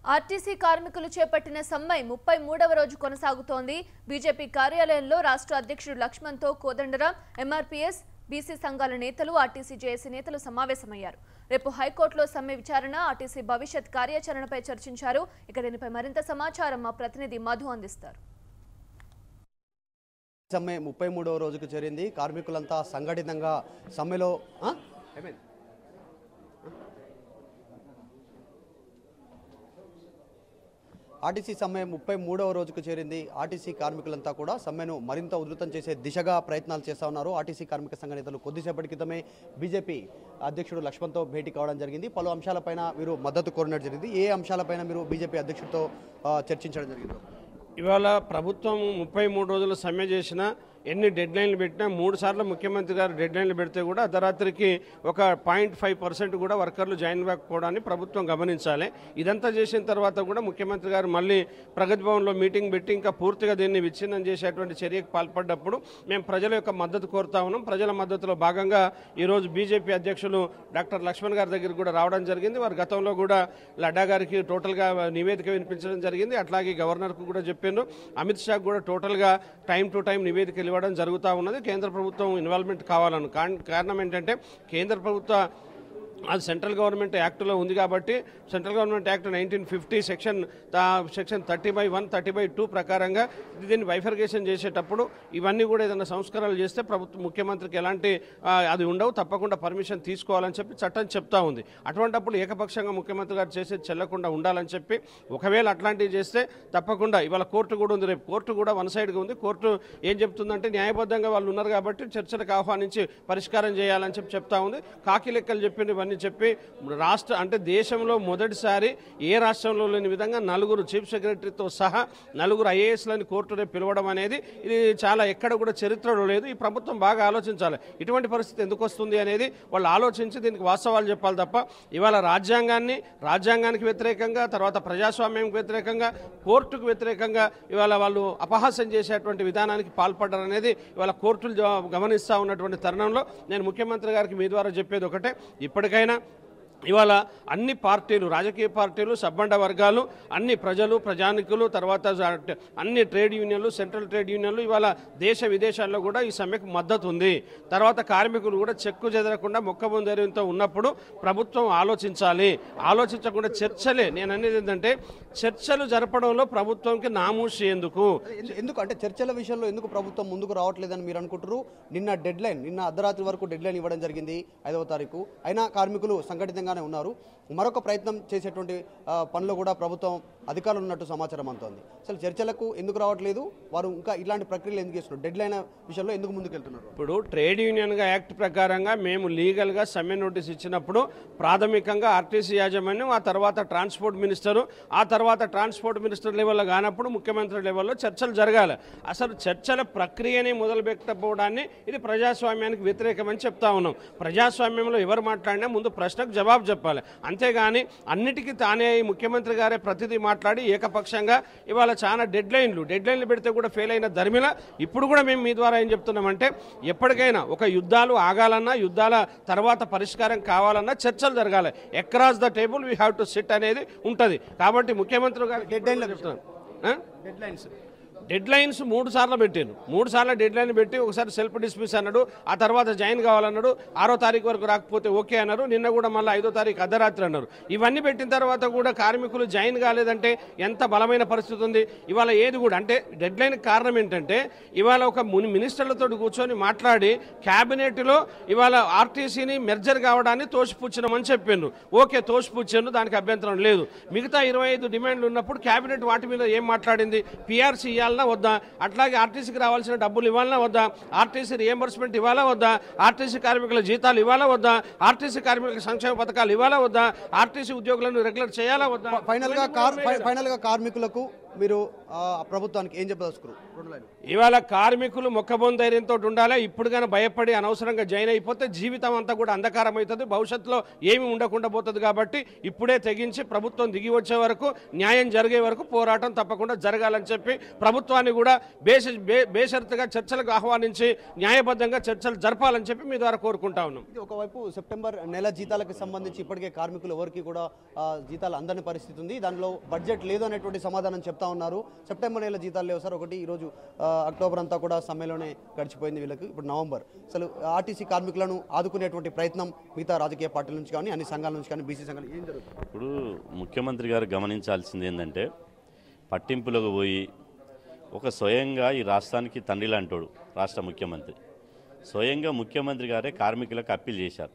RTC కార్మికులు చేపట్టిన సమ్మె ముప్పై మూడవ రోజు కొనసాగుతోంది బీజేపీ కార్యాలయంలో రాష్ట్ర అధ్యక్షుడు లక్ష్మణ్తో కోదండరాం ఎంఆర్పీఎస్ బీసీ సంఘాల నేతలు ఆర్టీసీ జేఏసీ నేతలు సమావేశమయ్యారు రేపు హైకోర్టులో సమ్మె విచారణ ఆర్టీసీ భవిష్యత్ కార్యాచరణపై చర్చించారు ఇక దీనిపై మరింత సమాచారం మా ప్రతినిధి మధు అందిస్తారు సమ్మె ముప్పై మూడవ రోజుకు చేరింది కార్మికులంతా సంఘటితంగా సమ్మెలో ఆ? ఏమైంది? ఆర్టీసీ సమ్మె ముప్పై మూడవ రోజుకు చేరింది ఆర్టీసీ కార్మికులంతా కూడా సమ్మెను మరింత ఉధృతం చేసే దిశగా ప్రయత్నాలు చేస్తా ఉన్నారు ఆర్టీసీ కార్మిక సంఘ నేతలు కొద్దిసేపటి క్రితమే బీజేపీ అధ్యక్షుడు లక్ష్మణ్తో భేటీ కావడం జరిగింది పలు అంశాలపైన మీరు మద్దతు కోరినట్టు జరిగింది ఏ అంశాలపైన మీరు బీజేపీ అధ్యక్షుడితో ఆ, చర్చించడం జరిగింది ఇవాళ ప్రభుత్వం ముప్పై మూడు రోజులు సమ్మె చేసినా ఎన్ని డెడ్ లైన్లు పెట్టినా మూడు సార్లు ముఖ్యమంత్రి గారు డెడ్ లైన్లు పెడితే కూడా అర్ధరాత్రికి ఒక పాయింట్ ఫైవ్ పర్సెంట్ కూడా వర్కర్లు జాయిన్ కాకపోవడాన్ని ప్రభుత్వం గమనించాలి ఇదంతా చేసిన తర్వాత కూడా ముఖ్యమంత్రి గారు మళ్ళీ ప్రగతి భవన్లో మీటింగ్ పెట్టి ఇంకా పూర్తిగా దీన్ని విచ్ఛిన్నం చేసేటువంటి చర్యకు పాల్పడ్డప్పుడు మేము ప్రజల యొక్క మద్దతు కోరుతా ఉన్నాం ప్రజల మద్దతులో భాగంగా ఈరోజు బీజేపీ అధ్యక్షులు డాక్టర్ లక్ష్మణ్ గారి దగ్గరికి కూడా రావడం జరిగింది వారు గతంలో కూడా లడ్డా గారికి టోటల్గా నివేదిక వినిపించడం జరిగింది అట్లాగే గవర్నర్కు కూడా చెప్పాను అమిత్ షా కూడా టోటల్గా టైం టు టైం నివేదికలు ఇవ్వడం జరుగుతూ ఉన్నది కేంద్ర ప్రభుత్వం ఇన్వాల్వ్మెంట్ కావాలని కాన్- కారణం ఏంటంటే కేంద్ర ప్రభుత్వ అది సెంట్రల్ గవర్నమెంట్ యాక్ట్లో ఉంది కాబట్టి central government act nineteen fifty section section thirty by one thirty by two ప్రకారంగా దీన్ని బైఫర్గేషన్ చేసేటప్పుడు ఇవన్నీ కూడా ఏదైనా సంస్కరణలు చేస్తే ప్రభుత్వం ముఖ్యమంత్రికి ఎలాంటి ఆ, అది ఉండవు తప్పకుండా పర్మిషన్ తీసుకోవాలని చెప్పి చట్టం చెప్తా ఉంది అటువంటప్పుడు ఏకపక్షంగా ముఖ్యమంత్రి గారు చేసేది చెల్లకుండా ఉండాలని చెప్పి ఒకవేళ అట్లాంటివి చేస్తే తప్పకుండా ఇవాళ కోర్టు కూడా ఉంది రేపు కోర్టు కూడా వన్ సైడ్గా ఉంది కోర్టు ఏం చెప్తుందంటే న్యాయబద్ధంగా వాళ్ళు ఉన్నారు కాబట్టి చర్చలకు ఆహ్వానించి పరిష్కారం చేయాలని చెప్పి చెప్తా ఉంది కాకి లెక్కలు చెప్పిన ఇవన్నీ చెప్పి రాష్ట్ర అంటే దేశంలో మొదటిసారి ఏ రాష్ట్రంలో లేని విధంగా నలుగురు చీఫ్ సెక్రటరీతో సహా నలుగురు ఐఏఎస్లని కోర్టు రేపు పిలవడం అనేది ఇది చాలా ఎక్కడ కూడా చరిత్రలో లేదు ఈ ప్రభుత్వం బాగా ఆలోచించాలి ఇటువంటి పరిస్థితి ఎందుకు వస్తుంది అనేది వాళ్ళు ఆలోచించి దీనికి వాస్తవాలు చెప్పాలి తప్ప ఇవాళ రాజ్యాంగాన్ని రాజ్యాంగానికి వ్యతిరేకంగా తర్వాత ప్రజాస్వామ్యానికి వ్యతిరేకంగా కోర్టుకు వ్యతిరేకంగా ఇవాళ వాళ్ళు అపహాస్యం చేసేటువంటి విధానానికి పాల్పడ్డారు అనేది ఇవాళ కోర్టులు జ- గమనిస్తూ ఉన్నటువంటి తరుణంలో నేను ముఖ్యమంత్రి గారికి మీ ద్వారా చెప్పేది ఒకటే ఇప్పటికైనా ఇవాళ అన్ని పార్టీలు రాజకీయ పార్టీలు సబ్బండ వర్గాలు అన్ని ప్రజలు ప్రజానికులు తర్వాత జ- అన్ని ట్రేడ్ యూనియన్లు సెంట్రల్ ట్రేడ్ యూనియన్లు ఇవాళ దేశ విదేశాల్లో కూడా ఈ సమ్మెకు మద్దతు ఉంది తర్వాత కార్మికులు కూడా చెక్కు చెదరకుండా మొక్కబొందరితో ఉన్నప్పుడు ప్రభుత్వం ఆలోచించాలి ఆలోచించకుండా చర్చలే నేను అనేది ఏంటంటే చర్చలు జరపడంలో ప్రభుత్వంకి నామూషి ఎందుకు ఎందు- ఎందుకు అంటే చర్చల విషయంలో ఎందుకు ప్రభుత్వం ముందుకు రావట్లేదని మీరు అనుకుంటారు నిన్న డెడ్ లైన్ నిన్న అర్ధరాత్రి వరకు డెడ్ లైన్ ఇవ్వడం జరిగింది ఐదవ తారీఖు అయినా కార్మికులు సంఘటితంగానే ఉన్నారు మరొక ప్రయత్నం చేసేటువంటి ఆ, పనిలో కూడా ప్రభుత్వం అధికారులు ఉన్నట్టు సమాచారం అందుతోంది అసలు చర్చలకు ఎందుకు రావట్లేదు వారు ఇంకా ఇలాంటి ప్రక్రియలు ఎందుకు చేస్తున్నారు డెడ్ లైన్ విషయంలో ఎందుకు ముందుకు వెళ్తున్నారు ఇప్పుడు ట్రేడ్ యూనియన్గా యాక్ట్ ప్రకారంగా మేము లీగల్గా సమ్మె నోటీస్ ఇచ్చినప్పుడు ప్రాథమికంగా ఆర్టీసీ యాజమాన్యం ఆ తర్వాత ట్రాన్స్పోర్ట్ మినిస్టరు ఆ తర్వాత ట్రాన్స్పోర్ట్ మినిస్టర్ లెవెల్లో కానప్పుడు ముఖ్యమంత్రి లెవెల్లో చర్చలు జరగాలి అసలు చర్చల ప్రక్రియని మొదలు పెట్టకపోవడాన్ని ఇది ప్రజాస్వామ్యానికి వ్యతిరేకమని చెప్తా ఉన్నాం ప్రజాస్వామ్యంలో ఎవరు మాట్లాడినా ముందు ప్రశ్నకు జవాబు చెప్పాలి అంతేగాని అన్నిటికీ తానే ఈ ముఖ్యమంత్రి గారే ప్రతిదీ మాట్లాడి ఏకపక్షంగా ఇవాళ చాలా డెడ్ లైన్లు డెడ్ లైన్లు పెడితే కూడా ఫెయిల్ అయిన ధర్మిల ఇప్పుడు కూడా మేము మీ ద్వారా ఏం చెప్తున్నామంటే ఎప్పటికైనా ఒక యుద్ధాలు ఆగాలన్నా యుద్ధాల తర్వాత పరిష్కారం కావాలన్నా చర్చలు జరగాలి across the table we have to sit అనేది ఉంటుంది కాబట్టి ముఖ్యమంత్రి గారు డెడ్ లైన్లో చెప్తున్నాను డెడ్ లైన్స్ డెడ్ లైన్స్ మూడు సార్లు పెట్టాను మూడు సార్లు డెడ్ లైన్ పెట్టి ఒకసారి సెల్ఫ్ డిస్మిస్ అన్నాడు ఆ తర్వాత జాయిన్ కావాలన్నాడు ఆరో తారీఖు వరకు రాకపోతే ఓకే అన్నారు నిన్న కూడా మళ్ళీ ఐదో తారీఖు అర్ధరాత్రి అన్నారు ఇవన్నీ పెట్టిన తర్వాత కూడా కార్మికులు జాయిన్ కాలేదంటే ఎంత బలమైన పరిస్థితి ఉంది ఇవాళ ఏది కూడా అంటే డెడ్ లైన్ కారణం ఏంటంటే ఇవాళ ఒక ముని మినిస్టర్లతో కూర్చొని మాట్లాడి క్యాబినెట్లో ఇవాళ ఆర్టీసీని మెర్జర్ కావడాన్ని తోసిపుచ్చినామని చెప్పిండ్రు ఓకే తోసిపుచ్చాను దానికి అభ్యంతరం లేదు మిగతా ఇరవై ఐదు డిమాండ్లు ఉన్నప్పుడు క్యాబినెట్ వాటి మీద ఏం మాట్లాడింది పిఆర్సీ ఇవ్వాలన్నా వద్దా అట్లాగే ఆర్టీసీకి రావాల్సిన డబ్బులు ఇవ్వాలన్నా వద్దా ఆర్టీసీ రియంబర్స్మెంట్ ఇవ్వాలా వద్దా ఆర్టీసీ కార్మికుల జీతాలు ఇవ్వాలా వద్దా ఆర్టీసీ కార్మికుల సంక్షేమ పథకాలు ఇవ్వాలా వద్దా ఆర్టీసీ ఉద్యోగులను రెగ్యులర్ చేయాలా వద్దా ఫైనల్ గా కార్ ఫై- ఫైనల్ గా కార్మికులకు మీరు ఆ, ప్రభుత్వానికి ఏం చెప్పదలుచుకున్నారు రెండు లైన్లు. ఇవాళ కార్మికులు మొక్కబొన్ ధైర్యంతో ఉండాలి ఇప్పుడు కానీ భయపడి అనవసరంగా జాయిన్ అయిపోతే జీవితం అంతా కూడా అంధకారం అవుతుంది భవిష్యత్తులో ఏమి ఉండకుండా పోతుంది కాబట్టి ఇప్పుడే తెగించి ప్రభుత్వం దిగి వచ్చే వరకు న్యాయం జరిగే వరకు పోరాటం తప్పకుండా జరగాలని చెప్పి ప్రభుత్వాన్ని కూడా బేస బే బేషరతుగా చర్చలకు ఆహ్వానించి న్యాయబద్ధంగా చర్చలు జరపాలని చెప్పి మీ ద్వారా కోరుకుంటా ఉన్నాం ఇది ఒకవైపు సెప్టెంబర్ నెల జీతాలకు సంబంధించి ఇప్పటికే కార్మికులు ఎవరికి కూడా ఆ, జీతాలు అందని పరిస్థితి ఉంది దానిలో బడ్జెట్ లేదు అనేటువంటి సమాధానం చెప్తా ఉన్నారు సెప్టెంబర్ నెల జీతాలు లేవు సార్ ఒకటి ఈరోజు ఆ, అక్టోబర్ అంతా కూడా సమ్మెలోనే గడిచిపోయింది వీళ్ళకి ఇప్పుడు నవంబర్ అసలు ఆర్టీసీ కార్మికులను ఆదుకునేటువంటి ప్రయత్నం మిగతా రాజకీయ పార్టీల నుంచి కానీ అన్ని సంఘాల నుంచి కానీ బీసీ సంఘాలు ఏం జరుగుతుంది ఇప్పుడు ముఖ్యమంత్రి గారు గమనించాల్సింది ఏంటంటే పట్టింపులకు పోయి ఒక స్వయంగా ఈ రాష్ట్రానికి తండ్రి లాంటోడు రాష్ట్ర ముఖ్యమంత్రి స్వయంగా ముఖ్యమంత్రి గారే కార్మికులకు అప్పీల్ చేశారు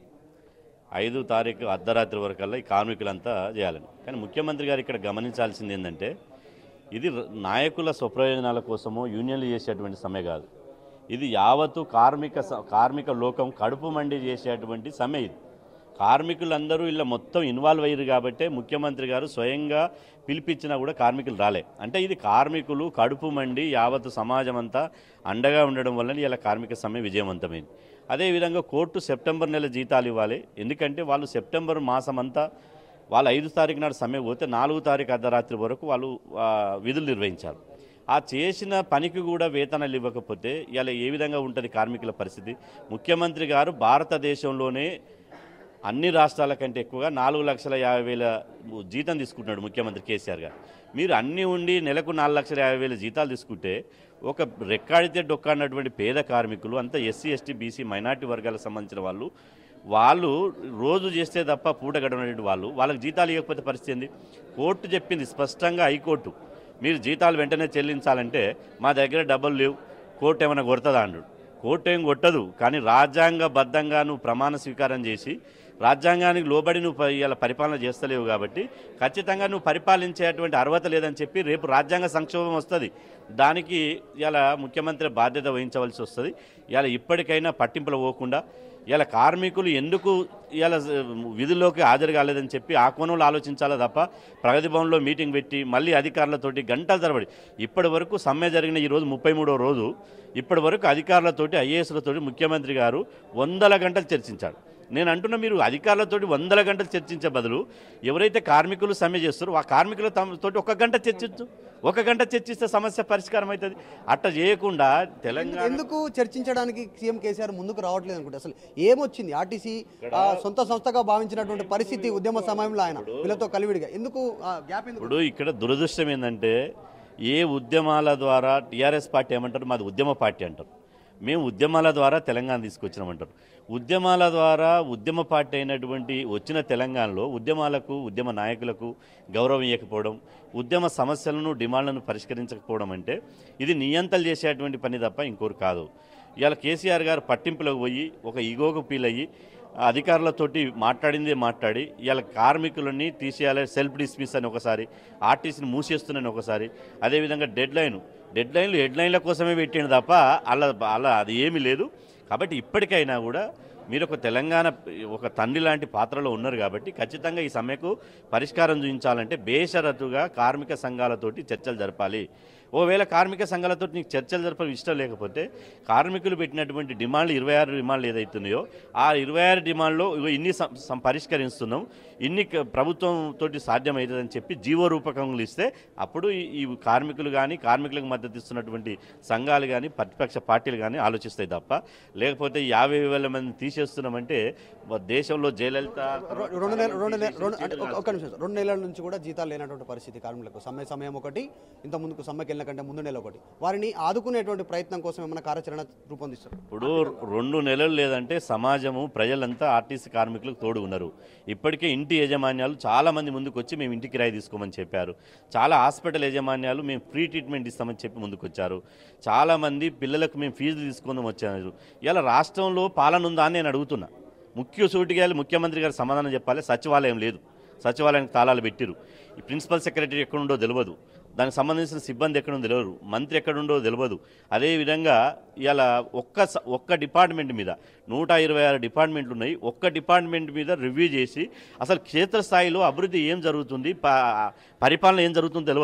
ఐదు తారీఖు అర్ధరాత్రి వరకల్లా ఈ కార్మికులంతా చేయాలని కానీ ముఖ్యమంత్రి గారు ఇక్కడ గమనించాల్సింది ఏంటంటే ఇది ర- నాయకుల స్వప్రయోజనాల కోసమో యూనియన్లు చేసేటువంటి సమ్మె కాదు ఇది యావత్తు కార్మిక స- కార్మిక లోకం కడుపు మండి చేసేటువంటి సమ్మె ఇది కార్మికులందరూ ఇలా మొత్తం ఇన్వాల్వ్ అయ్యారు కాబట్టే ముఖ్యమంత్రి గారు స్వయంగా పిలిపించినా కూడా కార్మికులు రాలే అంటే ఇది కార్మికులు కడుపు మండి యావత్తు సమాజం అంతా అండగా ఉండడం వల్ల ఇలా కార్మిక సమ్మె విజయవంతమైంది అదేవిధంగా కోర్టు సెప్టెంబర్ నెల జీతాలు ఇవ్వాలి ఎందుకంటే వాళ్ళు సెప్టెంబర్ మాసం అంతా వాళ్ళు ఐదు తారీఖు నాడు సమ్మె పోతే నాలుగు తారీఖు అర్ధరాత్రి వరకు వాళ్ళు ఆ, విధులు నిర్వహించారు ఆ చేసిన పనికి కూడా వేతనాలు ఇవ్వకపోతే ఇలా ఏ విధంగా ఉంటుంది కార్మికుల పరిస్థితి ముఖ్యమంత్రి గారు భారతదేశంలోనే అన్ని రాష్ట్రాల కంటే ఎక్కువగా నాలుగు లక్షల యాభై వేల జీతం తీసుకుంటున్నాడు ముఖ్యమంత్రి కేసీఆర్ గారు మీరు అన్నీ ఉండి నెలకు నాలుగు లక్షల యాభై వేల జీతాలు తీసుకుంటే ఒక రెక్కాడితే డొక్కాడినటువంటి పేద కార్మికులు అంతా ఎస్సీ ఎస్టీ బీసీ మైనార్టీ వర్గాలకు సంబంధించిన వాళ్ళు వాళ్ళు రోజు చేస్తే తప్ప పూట గడవనటువంటి వాళ్ళు వాళ్ళకి జీతాలు ఇవ్వకపోతే పరిస్థితి ఏంది కోర్టు చెప్పింది స్పష్టంగా హైకోర్టు మీరు జీతాలు వెంటనే చెల్లించాలంటే మా దగ్గర డబ్బులు లేవు కోర్టు ఏమైనా కొడుతుందా అన్నాడు కోర్టు ఏం కొట్టదు కానీ రాజ్యాంగబద్ధంగా నువ్వు ప్రమాణ స్వీకారం చేసి రాజ్యాంగానికి లోబడి నువ్వు ప- ఇవాళ పరిపాలన చేస్తలేవు కాబట్టి ఖచ్చితంగా నువ్వు పరిపాలించేటువంటి అర్హత లేదని చెప్పి రేపు రాజ్యాంగ సంక్షోభం వస్తుంది దానికి ఇలా ముఖ్యమంత్రి బాధ్యత వహించవలసి వస్తుంది ఇలా ఇప్పటికైనా పట్టింపులు పోకుండా ఇలా కార్మికులు ఎందుకు ఇలా విధుల్లోకి హాజరు కాలేదని చెప్పి ఆ కోణంలో ఆలోచించాలా తప్ప ప్రగతి భవన్లో మీటింగ్ పెట్టి మళ్ళీ అధికారులతోటి గంటల తరబడి ఇప్పటి వరకు సమ్మె జరిగిన ఈరోజు ముప్పై మూడో రోజు ఇప్పటి వరకు అధికారులతోటి ఐఏఎస్లతోటి ముఖ్యమంత్రి గారు వందల గంటలు చర్చించాడు నేను అంటున్నా మీరు అధికారులతోటి వందల గంటలు చర్చించే బదులు ఎవరైతే కార్మికులు సమ్మె చేస్తారో ఆ కార్మికుల తమ- తోటి ఒక గంట చర్చించు ఒక గంట చర్చిస్తే సమస్య పరిష్కారం అవుతుంది అట్ట చేయకుండా తెలంగాణ ఎందుకు చర్చించడానికి సీఎం కేసీఆర్ ముందుకు రావట్లేదు అనుకుంటే అసలు ఏమొచ్చింది ఆర్టీసీ ఆ, సొంత సంస్థగా భావించినటువంటి పరిస్థితి ఉద్యమ సమయంలో ఆయన వీళ్ళతో కలివిడిగా ఎందుకు ఆ, గ్యాప్ ఎందుకు ఇప్పుడు ఇక్కడ దురదృష్టం ఏంటంటే ఏ ఉద్యమాల ద్వారా టీఆర్ఎస్ పార్టీ ఏమంటారు మాది ఉద్యమ పార్టీ అంటారు మేము ఉద్యమాల ద్వారా తెలంగాణ తీసుకొచ్చినామంటారు ఉద్యమాల ద్వారా ఉద్యమ పార్టీ అయినటువంటి వచ్చిన తెలంగాణలో ఉద్యమాలకు ఉద్యమ నాయకులకు గౌరవం ఇవ్వకపోవడం ఉద్యమ సమస్యలను డిమాండ్లను పరిష్కరించకపోవడం అంటే ఇది నియంతలు చేసేటువంటి పని తప్ప ఇంకోరు కాదు ఇవాళ కేసీఆర్ గారు పట్టింపులకు పోయి ఒక ఈగోకు ఫీల్ అయ్యి ఆ అధికారులతోటి మాట్లాడిందే మాట్లాడి ఇవాళ కార్మికులని తీసేయాలి సెల్ఫ్ డిస్మిస్ అని ఒకసారి ఆర్టీసీని మూసేస్తున్నాను ఒకసారి అదేవిధంగా డెడ్ లైన్ డెడ్ లైన్లు హెడ్ లైన్ల కోసమే పెట్టిండు తప్ప అలా అలా అది ఏమీ లేదు కాబట్టి ఇప్పటికైనా కూడా మీరు ఒక తెలంగాణ ఒక తండ్రి లాంటి పాత్రలో ఉన్నారు కాబట్టి ఖచ్చితంగా ఈ సమ్మెకు పరిష్కారం చూపించాలంటే బేషరతుగా కార్మిక సంఘాలతోటి చర్చలు జరపాలి ఓవేళ కార్మిక సంఘాలతో నీకు చర్చలు జరపడం ఇష్టం లేకపోతే కార్మికులు పెట్టినటువంటి డిమాండ్లు ఇరవై ఆరు డిమాండ్లు ఏదైతున్నాయో ఆ ఇరవై ఆరు డిమాండ్లో ఇగో ఇన్ని సం- సం- పరిష్కరిస్తున్నాం ఇన్ని క- ప్రభుత్వం తోటి సాధ్యమవుతుందని చెప్పి జీవో రూపకంలు ఇస్తే అప్పుడు ఈ- ఈ కార్మికులు కానీ కార్మికులకు మద్దతు ఇస్తున్నటువంటి సంఘాలు కానీ ప్రతిపక్ష పార్టీలు కానీ ఆలోచిస్తాయి తప్ప లేకపోతే యాభై వేల మంది తీసేస్తున్నామంటే మ- దేశంలో జయలలిత రొ- రెండు నెలలు రెండు నెలలు రెండు అంటే ఒక- ఒక్క నిమిషం రెండు నెలల నుంచి కూడా జీతాలు లేనటువంటి పరిస్థితి కార్మికులకు సమ్మె సమయం ఒకటి ఇంత ముందుకు సమ్మెకి వెళ్ళిన కంటే ముందు నెల ఒకటి వారిని ఆదుకునేటువంటి ప్రయత్నం కోసం ఏమైనా కార్యాచరణ రూపొందిస్తారు ఇప్పుడు రెండు నెలలు లేదంటే సమాజము ప్రజలంతా ఆర్టీసీ కార్మికులకు తోడు ఉన్నారు ఇప్పటికే ఇంటి యజమాన్యాలు చాలా మంది ముందుకు వచ్చి మేము ఇంటికి కిరాయి తీసుకోమని చెప్పారు చాలా హాస్పిటల్ యజమాన్యాలు మేము ఫ్రీ ట్రీట్మెంట్ ఇస్తామని చెప్పి ముందుకు వచ్చారు చాలా మంది పిల్లలకు మేము ఫీజులు తీసుకుందాం వచ్చారు ఇలా రాష్ట్రంలో పాలన ఉందా అని నేను అడుగుతున్నా ముఖ్య సూటిగా ముఖ్యమంత్రి గారు సమాధానం చెప్పాలి సచివాలయం లేదు సచివాలయానికి తాళాలు పెట్టిరు ఈ ప్రిన్సిపల్ సెక్రటరీ ఎక్కడుండో తెలియదు దానికి సంబంధించిన సిబ్బంది ఎక్కడుందో తెలియదు మంత్రి ఎక్కడుండో తెలియదు అదేవిధంగా ఇలా ఒక్క స- ఒక్క డిపార్ట్మెంట్ మీద నూట ఇరవై ఆరు డిపార్ట్మెంట్లు ఉన్నాయి ఒక్క డిపార్ట్మెంట్ మీద రివ్యూ చేసి అసలు క్షేత్రస్థాయిలో అభివృద్ధి ఏం జరుగుతుంది ప- పరిపాలన ఏం జరుగుతుందో తెలియదు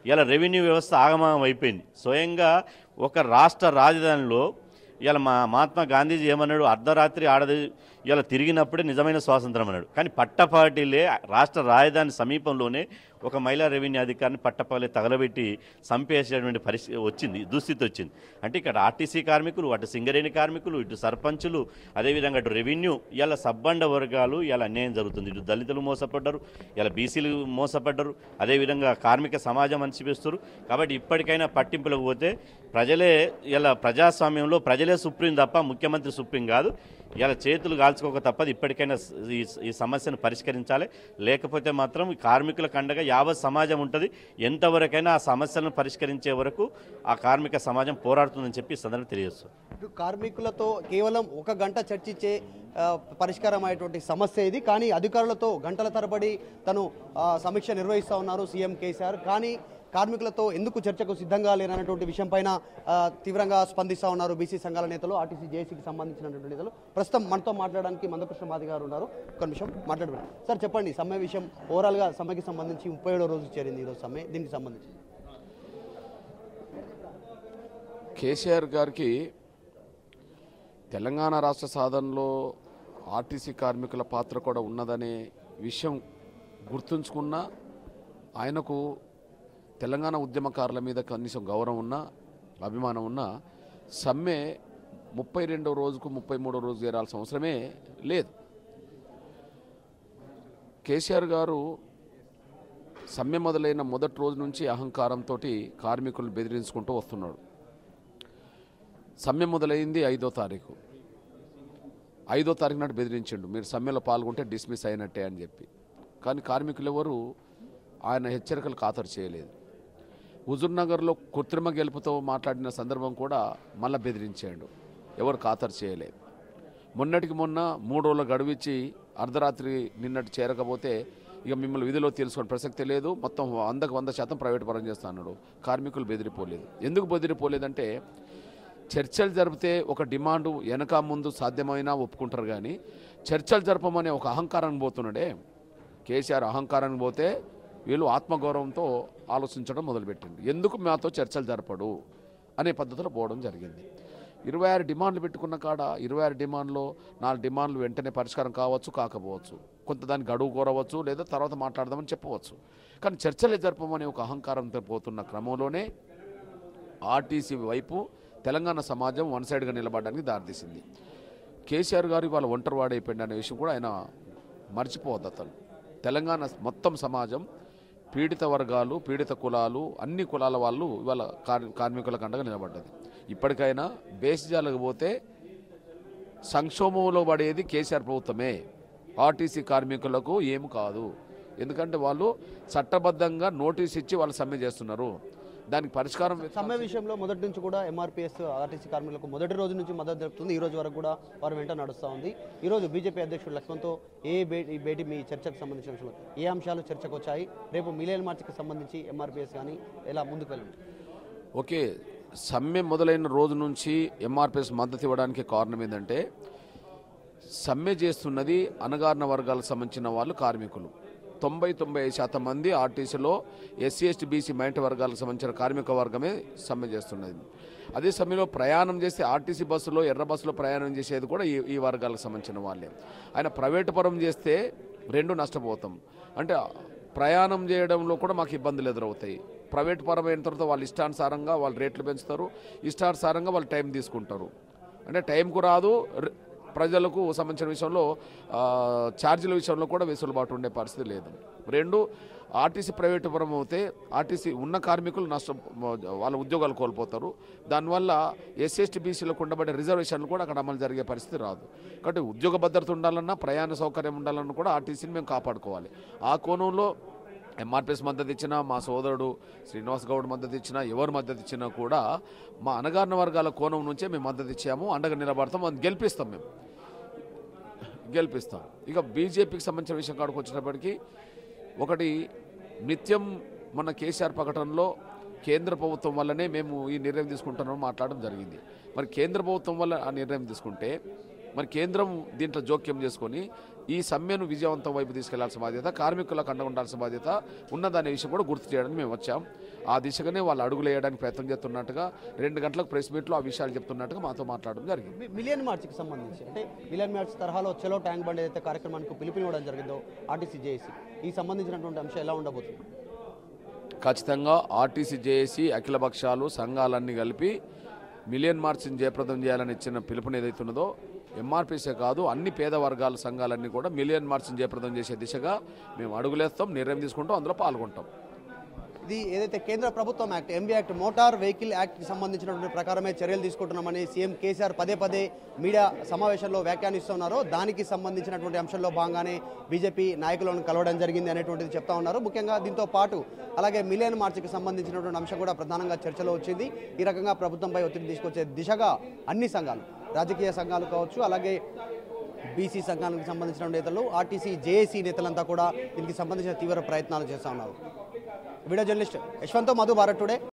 ఇలా రెవెన్యూ వ్యవస్థ ఆగమాగం అయిపోయింది స్వయంగా ఒక రాష్ట్ర రాజధానిలో ఇలా మా మహాత్మా గాంధీజీ ఏమన్నాడు అర్ధరాత్రి ఆడది ఇలా తిరిగినప్పుడే నిజమైన స్వాతంత్రం అన్నాడు కానీ పట్టపాటిలే రాష్ట్ర రాజధాని సమీపంలోనే ఒక మహిళా రెవెన్యూ అధికారిని పట్టపాలే తగలబెట్టి చంపేసేటువంటి పరిస్థితి వచ్చింది దుస్థితి వచ్చింది అంటే ఇక్కడ ఆర్టీసీ కార్మికులు అటు సింగరేణి కార్మికులు ఇటు సర్పంచులు అదేవిధంగా అటు రెవెన్యూ ఇలా సబ్బండ వర్గాలు ఇలా అన్యాయం జరుగుతుంది ఇటు దళితులు మోసపడ్డారు ఇలా బీసీలు మోసపడ్డారు అదేవిధంగా కార్మిక సమాజం అనిపిస్తారు కాబట్టి ఇప్పటికైనా పట్టింపులకు పోతే ప్రజలే ఇలా ప్రజాస్వామ్యంలో ప్రజలే సుప్రీం తప్ప ముఖ్యమంత్రి సుప్రీం కాదు ఇలా చేతులు కాల్చుకోక తప్పదు ఇప్పటికైనా స- ఈ ఈ సమస్యను పరిష్కరించాలి లేకపోతే మాత్రం ఈ కార్మికుల కండగా యావత్ సమాజం ఉంటుంది ఎంతవరకైనా ఆ సమస్యలను పరిష్కరించే వరకు ఆ కార్మిక సమాజం పోరాడుతుందని చెప్పి ఈ సందర్భంగా తెలియజేస్తుంది ఇటు కార్మికులతో కేవలం ఒక గంట చర్చించే ఆ, పరిష్కారం అయ్యేటువంటి సమస్య ఇది కానీ అధికారులతో గంటల తరబడి తను ఆ, సమీక్ష నిర్వహిస్తూ ఉన్నారు సీఎం కేసీఆర్ కానీ కార్మికులతో ఎందుకు చర్చకు సిద్ధంగా లేనటువంటి విషయం పైన ఆ, తీవ్రంగా స్పందిస్తూ ఉన్నారు బీసీ సంఘాల నేతలు ఆర్టీసీ జేఏసీకి సంబంధించినటువంటి నేతలు ప్రస్తుతం మనతో మాట్లాడడానికి మందకృష్ణ మాది గారు ఉన్నారు ఒక నిమిషం మాట్లాడబడి సార్ చెప్పండి సమ్మె విషయం ఓవరాల్గా సమ్మెకి సంబంధించి ముప్పై ఏడో రోజు చేరింది ఈరోజు సమ్మె దీనికి సంబంధించి కేసీఆర్ గారికి తెలంగాణ రాష్ట్ర సాధనలో ఆర్టీసీ కార్మికుల పాత్ర కూడా ఉన్నదనే విషయం గుర్తుంచుకున్న ఆయనకు తెలంగాణ ఉద్యమకారుల మీద కనీసం గౌరవం ఉన్నా అభిమానం ఉన్నా సమ్మె ముప్పై రెండో రోజుకు ముప్పై మూడో రోజు చేరాల్సిన అవసరమే లేదు కేసీఆర్ గారు సమ్మె మొదలైన మొదటి రోజు నుంచి అహంకారంతో కార్మికులను బెదిరించుకుంటూ వస్తున్నాడు సమ్మె మొదలైంది ఐదో తారీఖు ఐదో తారీఖు నాడు బెదిరించిండు మీరు సమ్మెలో పాల్గొంటే డిస్మిస్ అయినట్టే అని చెప్పి కానీ కార్మికులు ఎవరు ఆయన హెచ్చరికలు ఖాతరు చేయలేదు హుజూర్నగర్లో కృత్రిమ గెలుపుతో మాట్లాడిన సందర్భం కూడా మళ్ళీ బెదిరించాడు ఎవరు ఖాతరు చేయలేదు మొన్నటికి మొన్న మూడు రోజుల గడువిచ్చి అర్ధరాత్రి నిన్నటి చేరకపోతే ఇక మిమ్మల్ని విధిలో తెలుసుకునే ప్రసక్తి లేదు మొత్తం వందకు వంద శాతం ప్రైవేట్ పరం చేస్తా అన్నాడు కార్మికులు బెదిరిపోలేదు ఎందుకు బెదిరిపోలేదంటే చర్చలు జరిపితే ఒక డిమాండు వెనక ముందు సాధ్యమైనా ఒప్పుకుంటారు కానీ చర్చలు జరపమనే ఒక అహంకారానికి పోతున్నాడే కేసీఆర్ అహంకారానికి పోతే వీళ్ళు ఆత్మగౌరవంతో ఆలోచించడం మొదలుపెట్టింది ఎందుకు మాతో చర్చలు జరపడు అనే పద్ధతిలో పోవడం జరిగింది ఇరవై ఆరు డిమాండ్లు పెట్టుకున్న కాడ ఇరవై ఆరు డిమాండ్లో నాలుగు డిమాండ్లు వెంటనే పరిష్కారం కావచ్చు కాకపోవచ్చు కొంత దాన్ని గడువు కోరవచ్చు లేదా తర్వాత మాట్లాడదామని చెప్పవచ్చు కానీ చర్చలే జరపమనే ఒక అహంకారంతో పోతున్న క్రమంలోనే ఆర్టీసీ వైపు తెలంగాణ సమాజం వన్ సైడ్గా నిలబడడానికి దారితీసింది కేసీఆర్ గారు ఇవాళ ఒంటరి వాడైపోయింది అనే విషయం కూడా ఆయన మర్చిపోవద్దు అతను తెలంగాణ మొత్తం సమాజం పీడిత వర్గాలు పీడిత కులాలు అన్ని కులాల వాళ్ళు ఇవాళ కార్ కార్మికుల కండగా నిలబడ్డది ఇప్పటికైనా బేసిజాలకు పోతే సంక్షోభంలో పడేది కేసీఆర్ ప్రభుత్వమే ఆర్టీసీ కార్మికులకు ఏమి కాదు ఎందుకంటే వాళ్ళు చట్టబద్ధంగా నోటీస్ ఇచ్చి వాళ్ళు సమ్మె చేస్తున్నారు దానికి పరిష్కారం సమ్మె విషయంలో మొదటి నుంచి కూడా ఎంఆర్పీఎస్ ఆర్టీసీ కార్మికులకు మొదటి రోజు నుంచి మద్దతు జరుపుతుంది ఈ రోజు వరకు కూడా వారు వెంట నడుస్తూ ఉంది ఈ రోజు బీజేపీ అధ్యక్షుడు లక్ష్మణ్తో ఏ భేటీ ఈ భేటీ మీ చర్చకు సంబంధించిన విషయంలో ఏ అంశాలు చర్చకు వచ్చాయి రేపు మిలియన్ మార్చికి సంబంధించి ఎంఆర్పీఎస్ కానీ ఎలా ముందుకు వెళ్ళండి ఓకే సమ్మె మొదలైన రోజు నుంచి ఎంఆర్పిఎస్ మద్దతు ఇవ్వడానికి కారణం ఏంటంటే సమ్మె చేస్తున్నది అణగారిన వర్గాలకు సంబంధించిన వాళ్ళు కార్మికులు తొంభై తొంభై ఐదు శాతం మంది ఆర్టీసీలో ఎస్సీ ఎస్టీ బీసీ మైంటి వర్గాలకు సంబంధించిన కార్మిక వర్గమే సమ్మె చేస్తున్నది అదే సమయంలో ప్రయాణం చేస్తే ఆర్టీసీ బస్సులో ఎర్ర బస్సులో ప్రయాణం చేసేది కూడా ఈ ఈ వర్గాలకు సంబంధించిన వాళ్ళే ఆయన ప్రైవేటు పరం చేస్తే రెండు నష్టపోతాం అంటే ప్రయాణం చేయడంలో కూడా మాకు ఇబ్బందులు ఎదురవుతాయి ప్రైవేట్ పరమైన తర్వాత వాళ్ళు ఇష్టానుసారంగా వాళ్ళు రేట్లు పెంచుతారు ఇష్టానుసారంగా వాళ్ళు టైం తీసుకుంటారు అంటే టైంకు రాదు ర- ప్రజలకు సంబంధించిన విషయంలో ఆ, ఛార్జీల విషయంలో కూడా వెసులుబాటు ఉండే పరిస్థితి లేదు రెండు ఆర్టీసీ ప్రైవేటు పరం అవుతే ఆర్టీసీ ఉన్న కార్మికులు నష్టం వాళ్ళ ఉద్యోగాలు కోల్పోతారు దానివల్ల ఎస్సీఎస్టీ బీసీలకు ఉండబడే రిజర్వేషన్లు కూడా అక్కడ అమలు జరిగే పరిస్థితి రాదు కాబట్టి ఉద్యోగ భద్రత ఉండాలన్నా ప్రయాణ సౌకర్యం ఉండాలన్నా కూడా ఆర్టీసీని మేము కాపాడుకోవాలి ఆ కోణంలో ఎంఆర్పిఎస్ మద్దతు ఇచ్చినా మా సోదరుడు శ్రీనివాస్ గౌడ్ మద్దతు ఇచ్చినా ఎవరు మద్దతు ఇచ్చినా కూడా మా అనగారిన వర్గాల కోణం నుంచే మేము మద్దతు ఇచ్చాము అండగా నిలబడతాం అది గెలిపిస్తాం మేము గెలిపిస్తాం ఇక బీజేపీకి సంబంధించిన విషయం కాడికి వచ్చేటప్పటికి ఒకటి నిత్యం మన కేసీఆర్ ప్రకటనలో కేంద్ర ప్రభుత్వం వల్లనే మేము ఈ నిర్ణయం తీసుకుంటున్నామని మాట్లాడడం జరిగింది మరి కేంద్ర ప్రభుత్వం వల్ల ఆ నిర్ణయం తీసుకుంటే మరి కేంద్రం దీంట్లో జోక్యం చేసుకొని ఈ సమ్మెను విజయవంతం వైపు తీసుకెళ్లాల్సిన బాధ్యత కార్మికులకు అండగా ఉండాల్సిన బాధ్యత ఉన్నదనే విషయం కూడా గుర్తు చేయడానికి మేము వచ్చాం ఆ దిశగానే వాళ్ళు అడుగులు వేయడానికి ప్రయత్నం చేస్తున్నట్టుగా రెండు గంటలకు ప్రెస్ మీట్లో ఆ విషయాలు చెప్తున్నట్టుగా మాతో మాట్లాడడం జరిగింది మి- మిలియన్ మార్చ్కి సంబంధించి అంటే మిలియన్ మార్చ్ తరహాలో చలో ట్యాంక్ బండ్ ఏదైతే కార్యక్రమానికి పిలుపునివ్వడం జరిగిందో ఆర్టీసీ జేఏసీ ఈ సంబంధించినటువంటి అంశం ఎలా ఉండబోతుంది ఖచ్చితంగా ఆర్టీసీ జేఏసీ అఖిల పక్షాలు సంఘాలన్నీ కలిపి మిలియన్ మార్చిని జయప్రదం చేయాలని ఇచ్చిన పిలుపుని ఏదైతే ఉన్నదో ఎంఆర్పీసే కాదు అన్ని పేద వర్గాల సంఘాలన్నీ కూడా మిలియన్ మార్చిని జయప్రదం చేసే దిశగా మేము అడుగులేస్తాం నిర్ణయం తీసుకుంటాం అందులో పాల్గొంటాం ఇది ఏదైతే కేంద్ర ప్రభుత్వం act MB act motor vehicle యాక్ట్కి సంబంధించినటువంటి ప్రకారమే చర్యలు తీసుకుంటున్నామని సీఎం కేసీఆర్ పదే పదే మీడియా సమావేశంలో వ్యాఖ్యానిస్తున్నారో దానికి సంబంధించినటువంటి అంశంలో భాగంగానే బీజేపీ నాయకులను కలవడం జరిగింది అనేటువంటిది చెప్తా ఉన్నారు ముఖ్యంగా దీంతో పాటు అలాగే మిలియన్ మార్చికి సంబంధించినటువంటి అంశం కూడా ప్రధానంగా చర్చలో వచ్చింది ఈ రకంగా ప్రభుత్వంపై ఒత్తిడి తీసుకొచ్చే దిశగా అన్ని సంఘాలు రాజకీయ సంఘాలు కావచ్చు అలాగే బీసీ సంఘానికి సంబంధించిన నేతలు ఆర్టీసీ జేఏసీ నేతలంతా కూడా దీనికి సంబంధించిన తీవ్ర ప్రయత్నాలు చేస్తూ ఉన్నారు video journalist Yashwant Madhu Bharat today